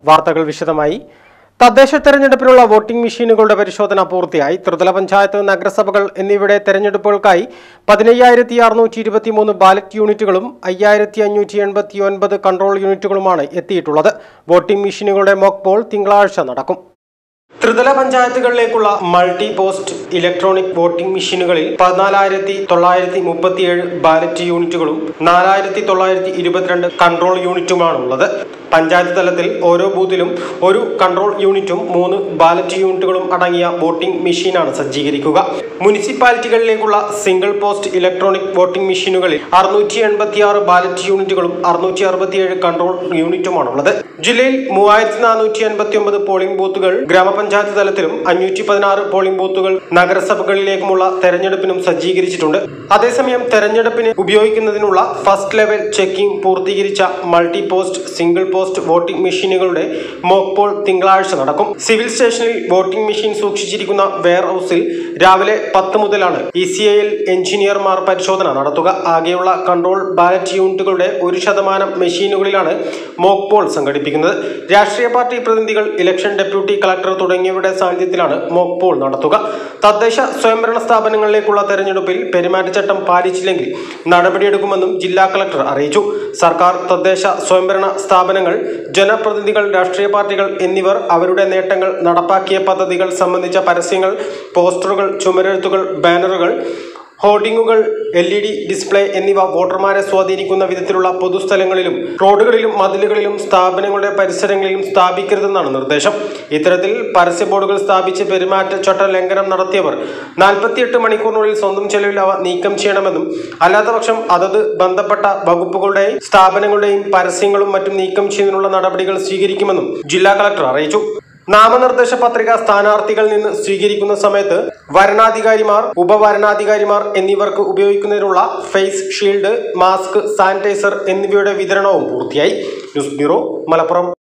വാർത്തകൾ വിശദമായി തദ്ദേശ തെരഞ്ഞെടുപ്പിനുള്ള വോട്ടിംഗ് മെഷീനുകളുടെ പരിശോധന പൂർത്തിയായി ത്രിതല പഞ്ചായത്ത് നഗരസഭകൾ എന്നിവയുടെ തെരഞ്ഞെടുപ്പുകൾക്കായി പതിനയ്യായിരത്തി അറുന്നൂറ്റി ഇരുപത്തിമൂന്ന് ബാലറ്റ് യൂണിറ്റുകളും അയ്യായിരത്തി അഞ്ഞൂറ്റി എൺപത്തി ഒൻപത് കൺട്രോൾ യൂണിറ്റുകളുമാണ് എത്തിയിട്ടുള്ളത് വോട്ടിംഗ് മെഷീനുകളുടെ മോക്ക് പോൾ തിങ്കളാഴ്ച നടക്കും ത്രിതല പഞ്ചായത്തുകളിലേക്കുള്ള മൾട്ടി പോസ്റ്റ് ഇലക്ട്രോണിക് വോട്ടിംഗ് മെഷീനുകളിൽ പതിനാലായിരത്തി തൊള്ളായിരത്തി മുപ്പത്തിയേഴ് ബാലറ്റ് യൂണിറ്റുകളും നാലായിരത്തി തൊള്ളായിരത്തി ഇരുപത്തിരണ്ട് കൺട്രോൾ യൂണിറ്റുമാണുള്ളത് പഞ്ചായത്ത് തലത്തിൽ ഓരോ ബൂത്തിലും ഒരു കൺട്രോൾ യൂണിറ്റും മൂന്ന് ബാലറ്റ് യൂണിറ്റുകളും അടങ്ങിയ വോട്ടിംഗ് മെഷീനാണ് സജ്ജീകരിക്കുക മുനിസിപ്പാലിറ്റികളിലേക്കുള്ള സിംഗിൾ പോസ്റ്റ് ഇലക്ട്രോണിക് വോട്ടിംഗ് മെഷീനുകളിൽ അറുന്നൂറ്റി എൺപത്തി ആറ് ബാലറ്റ് യൂണിറ്റുകളും അറുന്നൂറ്റി അറുപത്തിയേഴ് കൺട്രോൾ യൂണിറ്റുമാണുള്ളത് ജില്ലയിൽ മൂവായിരത്തി നാനൂറ്റി അൻപത്തി ഒമ്പത് പോളിംഗ് ബൂത്തുകൾ ഗ്രാമപഞ്ചായത്ത് തലത്തിലും അഞ്ഞൂറ്റി പതിനാറ് പോളിംഗ് ബൂത്തുകൾ നഗരസഭകളിലേക്കുമുള്ള തെരഞ്ഞെടുപ്പിനും സജ്ജീകരിച്ചിട്ടുണ്ട് അതേസമയം തെരഞ്ഞെടുപ്പിന് ഉപയോഗിക്കുന്നതിനുള്ള ഫസ്റ്റ് ലെവൽ ചെക്കിംഗ് പൂർത്തീകരിച്ച multi post single post voting മെഷീനുകളുടെ മോക്ക് പോൾ തിങ്കളാഴ്ച നടക്കും സിവിൽ സ്റ്റേഷനിൽ വോട്ടിംഗ് മെഷീൻ സൂക്ഷിച്ചിരിക്കുന്ന വെയർ ഹൌസിൽ രാവിലെ പത്ത് മുതലാണ് ഇ സി ഐയിൽ എഞ്ചിനീയർമാർ പരിശോധന നടത്തുക ആകെയുള്ള കൺട്രോൾ ബാലറ്റ് യൂണിറ്റുകളുടെ ഒരു ശതമാനം മെഷീനുകളിലാണ് മോക്ക് പോൾ സംഘടിപ്പിക്കുന്നത് രാഷ്ട്രീയ പാർട്ടി പ്രതിനിധികൾ ഇലക്ഷൻ ഡെപ്യൂട്ടി കളക്ടർ തുടങ്ങിയവരുടെ സാന്നിധ്യത്തിലാണ് മോക്ക് പോൾ നടത്തുക തദ്ദേശ സ്വയംഭരണ സ്ഥാപനങ്ങളിലേക്കുള്ള തെരഞ്ഞെടുപ്പിൽ പെരുമാറ്റച്ചട്ടം പാലിച്ചില്ലെങ്കിൽ നടപടിയെടുക്കുമെന്നും ജില്ലാ കളക്ടർ അറിയിച്ചു സർക്കാർ തദ്ദേശ സ്വയംഭരണ സ്ഥാപനങ്ങൾ ജനപ്രതിനിധികൾ രാഷ്ട്രീയ പാർട്ടികൾ എന്നിവർ അവരുടെ നേട്ടങ്ങൾ നടപ്പാക്കിയ പദ്ധതികൾ സംബന്ധിച്ച പരസ്യങ്ങൾ പോസ്റ്ററുകൾ ചുമരെഴുത്തുകൾ ബാനറുകൾ ഹോർഡിങ്ങുകൾ എൽ ഇ ഡി ഡിസ്പ്ലേ എന്നിവ വോട്ടർമാരെ സ്വാധീനിക്കുന്ന വിധത്തിലുള്ള പൊതുസ്ഥലങ്ങളിലും റോഡുകളിലും മതിലുകളിലും സ്ഥാപനങ്ങളുടെ പരിസരങ്ങളിലും സ്ഥാപിക്കരുതെന്നാണ് നിർദ്ദേശം ഇത്തരത്തിൽ പരസ്യ ബോർഡുകൾ സ്ഥാപിച്ച് പെരുമാറ്റച്ചട്ട ലംഘനം നടത്തിയവർ നാൽപ്പത്തിയെട്ട് മണിക്കൂറിനുള്ളിൽ സ്വന്തം ചെലവിൽ അവ നീക്കം ചെയ്യണമെന്നും അല്ലാത്തപക്ഷം അതത് ബന്ധപ്പെട്ട വകുപ്പുകളുടെയും സ്ഥാപനങ്ങളുടെയും പരസ്യങ്ങളും മറ്റും നീക്കം ചെയ്യുന്നതിനുള്ള നടപടികൾ സ്വീകരിക്കുമെന്നും ജില്ലാ കളക്ടർ അറിയിച്ചു നാമനിർദ്ദേശ പത്രിക സ്ഥാനാർത്ഥികളിൽ നിന്ന് സ്വീകരിക്കുന്ന സമയത്ത് വരണാധികാരിമാർ ഉപവരണാധികാരിമാർ എന്നിവർക്ക് ഉപയോഗിക്കുന്നതിനുള്ള ഫേസ് ഷീൽഡ് മാസ്ക് സാനിറ്റൈസർ എന്നിവയുടെ വിതരണവും പൂർത്തിയായി ന്യൂസ് ബ്യൂറോ മലപ്പുറം